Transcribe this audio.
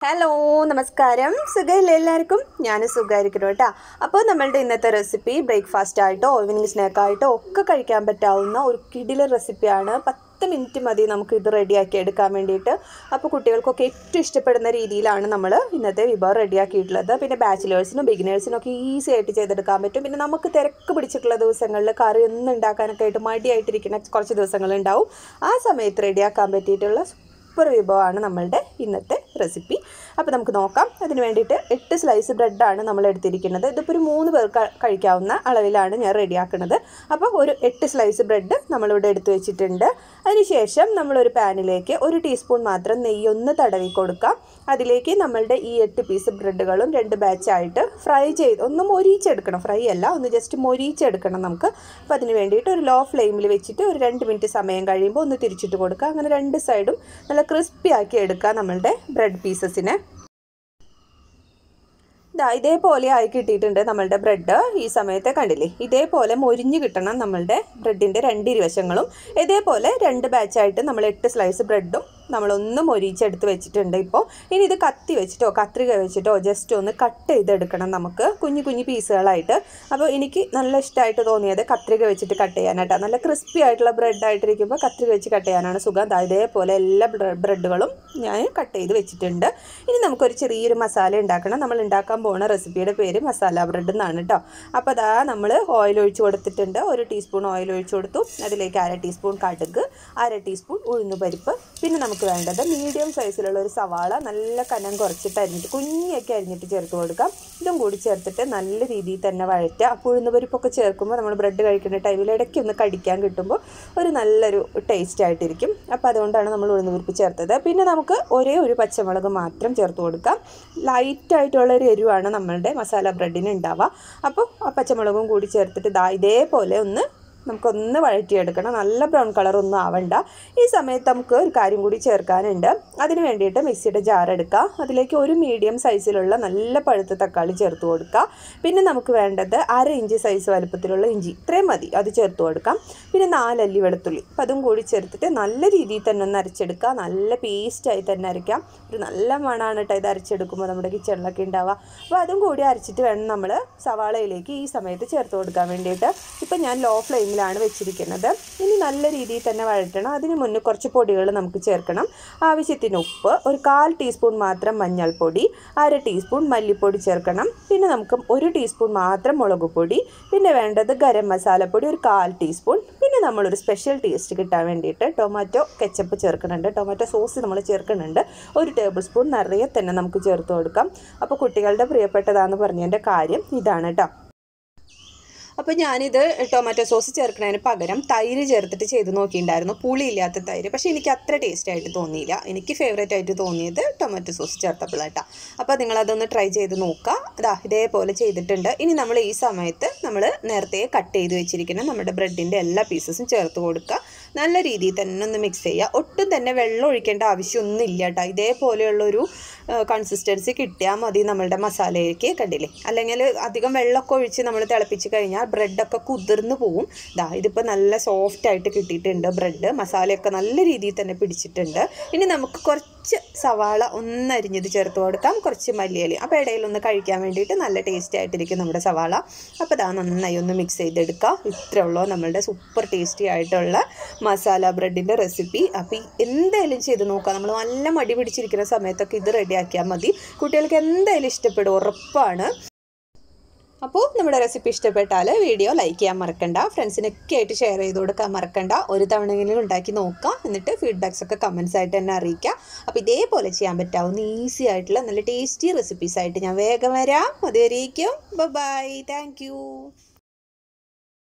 hello നമസ്കാരം സുഖമില്ല എല്ലാവർക്കും ഞാൻ സുഖമായിരിക്കുന്നു കേട്ടോ അപ്പോൾ നമ്മളുടെ ഇന്നത്തെ റെസിപ്പി ബ്രേക്ക്ഫാസ്റ്റ് ആയിട്ടോ ഈവനിങ് സ്നാക്കായിട്ടോ ഒക്കെ കഴിക്കാൻ പറ്റാവുന്ന ഒരു കിടില റെസിപ്പിയാണ് പത്ത് മിനിറ്റ് മതി നമുക്ക് ഇത് റെഡിയാക്കി എടുക്കാൻ വേണ്ടിയിട്ട് അപ്പോൾ കുട്ടികൾക്കൊക്കെ ഏറ്റവും ഇഷ്ടപ്പെടുന്ന രീതിയിലാണ് നമ്മൾ ഇന്നത്തെ വിഭവം റെഡിയാക്കിയിട്ടുള്ളത് പിന്നെ ബാച്ചിലേഴ്സിനും ബിഗിനേഴ്സിനും ഒക്കെ ഈസി ആയിട്ട് ചെയ്തെടുക്കാൻ പറ്റും പിന്നെ നമുക്ക് തിരക്ക് പിടിച്ചിട്ടുള്ള ദിവസങ്ങളിൽ കറി ഒന്നും ഉണ്ടാക്കാനൊക്കെ ആയിട്ട് മടിയായിട്ടിരിക്കുന്ന കുറച്ച് ദിവസങ്ങളുണ്ടാവും ആ സമയത്ത് റെഡിയാക്കാൻ പറ്റിയിട്ടുള്ള സൂപ്പർ വിഭവമാണ് നമ്മളുടെ ഇന്നത്തെ റെസിപ്പി അപ്പോൾ നമുക്ക് നോക്കാം അതിന് വേണ്ടിയിട്ട് എട്ട് സ്ലൈസ് ബ്രെഡാണ് നമ്മൾ എടുത്തിരിക്കുന്നത് ഇതിപ്പോൾ ഒരു മൂന്ന് പേർക്ക് കഴിക്കാവുന്ന അളവിലാണ് ഞാൻ റെഡിയാക്കുന്നത് അപ്പോൾ ഒരു എട്ട് സ്ലൈസ് ബ്രെഡ് നമ്മളിവിടെ എടുത്തു വെച്ചിട്ടുണ്ട് അതിനുശേഷം നമ്മളൊരു പാനിലേക്ക് ഒരു ടീസ്പൂൺ മാത്രം നെയ്യൊന്ന് തടവി കൊടുക്കാം അതിലേക്ക് നമ്മളുടെ ഈ എട്ട് പീസ് ബ്രെഡുകളും രണ്ട് ബാച്ചായിട്ട് ഫ്രൈ ചെയ്ത് ഒന്ന് മൊരിച്ചെടുക്കണം ഫ്രൈ അല്ല ഒന്ന് ജസ്റ്റ് മൊരിച്ചെടുക്കണം നമുക്ക് അപ്പോൾ അതിന് വേണ്ടിയിട്ട് ഒരു ലോ ഫ്ലെയിമിൽ വെച്ചിട്ട് ഒരു രണ്ട് മിനിറ്റ് സമയം കഴിയുമ്പോൾ ഒന്ന് തിരിച്ചിട്ട് കൊടുക്കുക അങ്ങനെ രണ്ട് സൈഡും നല്ല ക്രിസ്പി ആക്കി എടുക്കുക നമ്മളുടെ ബ്രെഡ് പീസസിനെ ഇതാ ഇതേപോലെ ആയി കിട്ടിയിട്ടുണ്ട് നമ്മളുടെ ബ്രെഡ് ഈ സമയത്തെ കണ്ടില്ലേ ഇതേപോലെ മൊരിഞ്ഞ് കിട്ടണം നമ്മളുടെ ബ്രെഡിൻ്റെ രണ്ട് ഇരുവശങ്ങളും ഇതേപോലെ രണ്ട് ബാച്ചായിട്ട് നമ്മൾ എട്ട് സ്ലൈസ് ബ്രെഡും നമ്മളൊന്ന് മൊരിച്ചെടുത്ത് വെച്ചിട്ടുണ്ട് ഇപ്പോൾ ഇനി ഇത് കത്തി വെച്ചിട്ടോ കത്രിക വെച്ചിട്ടോ ജസ്റ്റ് ഒന്ന് കട്ട് ചെയ്തെടുക്കണം നമുക്ക് കുഞ്ഞു കുഞ്ഞു പീസുകളായിട്ട് അപ്പോൾ എനിക്ക് നല്ല ഇഷ്ടമായിട്ട് തോന്നിയത് കത്രിക വെച്ചിട്ട് കട്ട് ചെയ്യാനായിട്ടാണ് നല്ല ക്രിസ്പി ആയിട്ടുള്ള ബ്രെഡ് ആയിട്ടിരിക്കുമ്പോൾ കത്രിക വെച്ച് കട്ട് ചെയ്യാനാണ് സുഖം ദാ ഇതേപോലെ എല്ലാ ബ്രെഡുകളും ഞാൻ കട്ട് ചെയ്ത് വെച്ചിട്ടുണ്ട് ഇനി നമുക്കൊരു ചെറിയൊരു മസാല ഉണ്ടാക്കണം നമ്മൾ ഉണ്ടാക്കാൻ പോകുന്ന റെസിപ്പിയുടെ പേര് മസാല ബ്രെഡ് എന്നാണ് കേട്ടോ അപ്പോൾ അതാ നമ്മൾ ഓയിൽ ഒഴിച്ച് കൊടുത്തിട്ടുണ്ട് ഒരു ടീസ്പൂൺ ഓയിൽ ഒഴിച്ച് കൊടുത്തു അതിലേക്ക് അര ടീസ്പൂൺ കടുക് അര ടീസ്പൂൺ ഉഴുന്നുപരിപ്പ് പിന്നെ നമുക്ക് വേണ്ടത് മീഡിയം സൈസിലുള്ള ഒരു സവാള നല്ല കനം കുറച്ചിട്ട് അരിഞ്ഞിട്ട് കുഞ്ഞൊക്കെ അരിഞ്ഞിട്ട് ചേർത്ത് കൊടുക്കാം ഇതും കൂടി ചേർത്തിട്ട് നല്ല രീതിയിൽ തന്നെ വഴറ്റുക അപ്പോൾ ഉഴുന്നുപരിപ്പൊക്കെ ചേർക്കുമ്പോൾ നമ്മൾ ബ്രെഡ് കഴിക്കുന്ന ടൈമിൽ ഇടയ്ക്ക് ഒന്ന് കടിക്കാൻ കിട്ടുമ്പോൾ ഒരു നല്ലൊരു ടേസ്റ്റ് ആയിട്ടിരിക്കും അപ്പോൾ അതുകൊണ്ടാണ് നമ്മൾ ഉഴുന്നുപരിപ്പ് ചേർത്തത് പിന്നെ നമുക്ക് ഒരേ ഒരു പച്ചമുളക് മാത്രം ചേർത്ത് കൊടുക്കാം ലൈറ്റായിട്ടുള്ള ഒരു എരിവാണ് നമ്മളുടെ മസാല ബ്രെഡിന് ഉണ്ടാവുക അപ്പോൾ ആ പച്ചമുളകും കൂടി ചേർത്തിട്ട് ദാ ഇതേപോലെ ഒന്ന് നമുക്കൊന്ന് വഴറ്റിയെടുക്കണം നല്ല ബ്രൗൺ കളർ ഒന്നും ആവണ്ട ഈ സമയത്ത് നമുക്ക് ഒരു കാര്യം കൂടി ചേർക്കാനുണ്ട് അതിന് വേണ്ടിയിട്ട് മിക്സിയുടെ ജാർ എടുക്കുക അതിലേക്ക് ഒരു മീഡിയം സൈസിലുള്ള നല്ല പഴുത്ത തക്കാളി ചേർത്ത് കൊടുക്കുക പിന്നെ നമുക്ക് വേണ്ടത് അര ഇഞ്ച് സൈസ് വലുപ്പത്തിലുള്ള ഇഞ്ചി ഇത്രയും മതി അത് ചേർത്ത് കൊടുക്കാം പിന്നെ നാലല്ലി വെളുത്തുള്ളി അപ്പം അതും കൂടി ചേർത്തിട്ട് നല്ല രീതിയിൽ തന്നെ ഒന്ന് അരച്ചെടുക്കുക നല്ല പേസ്റ്റായി തന്നെ അരയ്ക്കാം ഒരു നല്ല മണമാണ് കേട്ടോ ഇത് അരച്ചെടുക്കുമ്പോൾ നമ്മുടെ കിച്ചണിലൊക്കെ ഉണ്ടാവുക അപ്പോൾ അതും കൂടി അരച്ചിട്ട് വേണം നമ്മൾ സവാളയിലേക്ക് ഈ സമയത്ത് ചേർത്ത് കൊടുക്കാൻ വേണ്ടിയിട്ട് ഇപ്പം ഞാൻ ലോ ഫ്ലെയിമിലാണ് വെച്ചിരിക്കുന്നത് ഇനി നല്ല രീതിയിൽ തന്നെ വഴറ്റണം അതിന് മുന്നേ കുറച്ച് പൊടികൾ നമുക്ക് ചേർക്കണം ആവശ്യത്തിന് ഉപ്പ് ഒരു കാൽ ടീസ്പൂൺ മാത്രം മഞ്ഞൾപ്പൊടി അര ടീസ്പൂൺ മല്ലിപ്പൊടി ചേർക്കണം പിന്നെ നമുക്ക് ഒരു ടീസ്പൂൺ മാത്രം മുളക് പൊടി പിന്നെ വേണ്ടത് ഗരം മസാലപ്പൊടി ഒരു കാൽ ടീസ്പൂൺ പിന്നെ നമ്മളൊരു സ്പെഷ്യൽ ടേസ്റ്റ് കിട്ടാൻ വേണ്ടിയിട്ട് ടൊമാറ്റോ കെച്ചപ്പ് ചേർക്കുന്നുണ്ട് ടൊമാറ്റോ സോസ് നമ്മൾ ചേർക്കുന്നുണ്ട് ഒരു ടേബിൾ സ്പൂൺ നിറയെ തന്നെ നമുക്ക് ചേർത്ത് കൊടുക്കാം അപ്പോൾ കുട്ടികളുടെ പ്രിയപ്പെട്ടതാണെന്ന് പറഞ്ഞതിൻ്റെ കാര്യം ഇതാണ് കേട്ടോ അപ്പോൾ ഞാനിത് ടൊമാറ്റോ സോസ് ചേർക്കുന്നതിന് പകരം തൈര് ചേർത്തിട്ട് ചെയ്ത് നോക്കിയിട്ടുണ്ടായിരുന്നു പുളിയില്ലാത്ത തൈര് പക്ഷേ എനിക്ക് അത്ര ടേസ്റ്റ് ആയിട്ട് തോന്നിയില്ല എനിക്ക് ഫേവറേറ്റ് ആയിട്ട് തോന്നിയത് ടൊമാറ്റോ സോസ് ചേർത്തപ്പോഴാട്ടാണ് അപ്പോൾ നിങ്ങളതൊന്ന് ട്രൈ ചെയ്ത് നോക്കുക അതാ ഇതേപോലെ ചെയ്തിട്ടുണ്ട് ഇനി നമ്മൾ ഈ സമയത്ത് നമ്മൾ നേരത്തെ കട്ട് ചെയ്ത് വെച്ചിരിക്കുന്ന നമ്മുടെ ബ്രെഡിൻ്റെ എല്ലാ പീസസും ചേർത്ത് കൊടുക്കുക നല്ല രീതിയിൽ തന്നെ ഒന്ന് മിക്സ് ചെയ്യുക ഒട്ടും തന്നെ വെള്ളം ഒഴിക്കേണ്ട ആവശ്യമൊന്നും ഇല്ല കേട്ടോ ഇതേപോലെയുള്ളൊരു കൺസിസ്റ്റൻസി കിട്ടിയാൽ മതി നമ്മളുടെ മസാലയ്ക്ക് കണ്ടില്ലേ അല്ലെങ്കിൽ അധികം വെള്ളമൊക്കെ ഒഴിച്ച് നമ്മൾ തിളപ്പിച്ച് കഴിഞ്ഞാൽ ബ്രെഡൊക്കെ കുതിർന്ന് പോവും ദാ ഇതിപ്പോൾ നല്ല സോഫ്റ്റ് ആയിട്ട് കിട്ടിയിട്ടുണ്ട് ബ്രെഡ് മസാലയൊക്കെ നല്ല രീതിയിൽ തന്നെ പിടിച്ചിട്ടുണ്ട് ഇനി നമുക്ക് കുറച്ച് സവാള ഒന്നരിഞ്ഞത് ചേർത്ത് കൊടുക്കാം കുറച്ച് മല്ലിയലി അപ്പോൾ ഇടയിലൊന്ന് കഴിക്കാൻ വേണ്ടിയിട്ട് നല്ല ടേസ്റ്റി ആയിട്ടിരിക്കും നമ്മുടെ സവാള അപ്പോൾ ഇതാ നന്നായി ഒന്ന് മിക്സ് ചെയ്തെടുക്കാം ഇത്രേ ഉള്ളൂ നമ്മളുടെ സൂപ്പർ ടേസ്റ്റി ആയിട്ടുള്ള മസാല ബ്രെഡിൻ്റെ റെസിപ്പി അപ്പോൾ എന്തായാലും ചെയ്ത് നോക്കാം നമ്മൾ നല്ല മടി പിടിച്ചിരിക്കുന്ന സമയത്തൊക്കെ ഇത് റെഡിയാക്കിയാൽ മതി കുട്ടികൾക്ക് എന്തായാലും ഇഷ്ടപ്പെടും ഉറപ്പാണ് അപ്പോൾ നമ്മുടെ റെസിപ്പി ഇഷ്ടപ്പെട്ടാൽ വീഡിയോ ലൈക്ക് ചെയ്യാൻ മറക്കണ്ട ഫ്രണ്ട്സിനൊക്കെ ആയിട്ട് ഷെയർ ചെയ്ത് കൊടുക്കാൻ മറക്കണ്ട ഒരു തവണയെങ്കിലും ഉണ്ടാക്കി നോക്കാം എന്നിട്ട് ഫീഡ്ബാക്സ് ഒക്കെ കമൻസ് ആയിട്ട് തന്നെ അറിയിക്കാം അപ്പോൾ ഇതേപോലെ ചെയ്യാൻ പറ്റാവുന്ന ഈസി ആയിട്ടുള്ള നല്ല ടേസ്റ്റി റെസിപ്പീസ് ആയിട്ട് ഞാൻ വേഗം വരാം അതുവരേക്കും ബൈ താങ്ക്